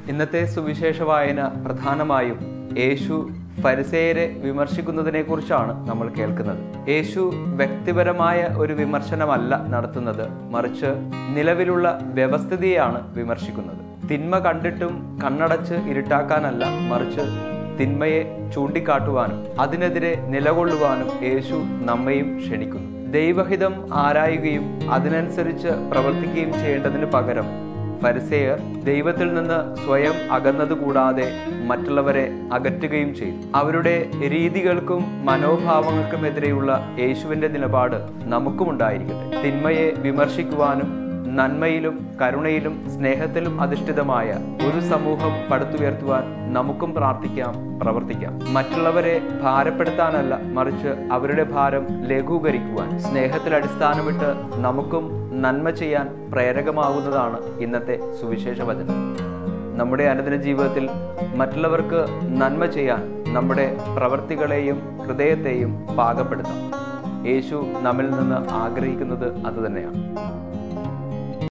ഇന്നത്തെ സുവിശേഷ വായന പ്രധാനമായും യേശു ഫരിസേയരെ വിമർശിക്കുന്നതിനെ കുറിച്ചാണ് നമ്മൾ കേൾക്കുന്നത് യേശു വ്യക്തിപരമായ ഒരു വിമർശനമല്ല നടത്തുന്നത് മറിച്ച് നിലവിലുള്ള വ്യവസ്ഥിതിയാണ് വിമർശിക്കുന്നത് തിന്മ കണ്ടിട്ടും കണ്ണടച്ച് ഇരുട്ടാക്കാനല്ല മറിച്ച് തിന്മയെ ചൂണ്ടിക്കാട്ടുവാനും അതിനെതിരെ നിലകൊള്ളുവാനും യേശു നമ്മയും ക്ഷണിക്കുന്നു ദൈവഹിതം ആരായുകയും അതിനനുസരിച്ച് പ്രവർത്തിക്കുകയും ചെയ്യേണ്ടതിന് പകരം ഫരിസേയർ ദൈവത്തിൽ നിന്ന് സ്വയം അകന്നതുകൂടാതെ മറ്റുള്ളവരെ അകറ്റുകയും ചെയ്തു അവരുടെ രീതികൾക്കും മനോഭാവങ്ങൾക്കുമെതിരെയുള്ള യേശുവിന്റെ നിലപാട് നമുക്കും ഉണ്ടായിരിക്കട്ടെ തിന്മയെ വിമർശിക്കുവാനും നന്മയിലും കരുണയിലും സ്നേഹത്തിലും അധിഷ്ഠിതമായ ഒരു സമൂഹം പടുത്തുയർത്തുവാൻ നമുക്കും പ്രാർത്ഥിക്കാം പ്രവർത്തിക്കാം മറ്റുള്ളവരെ ഭാരപ്പെടുത്താനല്ല മറിച്ച് അവരുടെ ഭാരം ലഘൂകരിക്കുവാൻ സ്നേഹത്തിൽ അടിസ്ഥാനമിട്ട് നമുക്കും നന്മ ചെയ്യാൻ പ്രേരകമാകുന്നതാണ് ഇന്നത്തെ സുവിശേഷ വചനം നമ്മുടെ അനുദിന ജീവിതത്തിൽ മറ്റുള്ളവർക്ക് നന്മ ചെയ്യാൻ നമ്മുടെ പ്രവൃത്തികളെയും ഹൃദയത്തെയും പാകപ്പെടുത്താം യേശു നമ്മിൽ നിന്ന് ആഗ്രഹിക്കുന്നത് അതുതന്നെയാണ്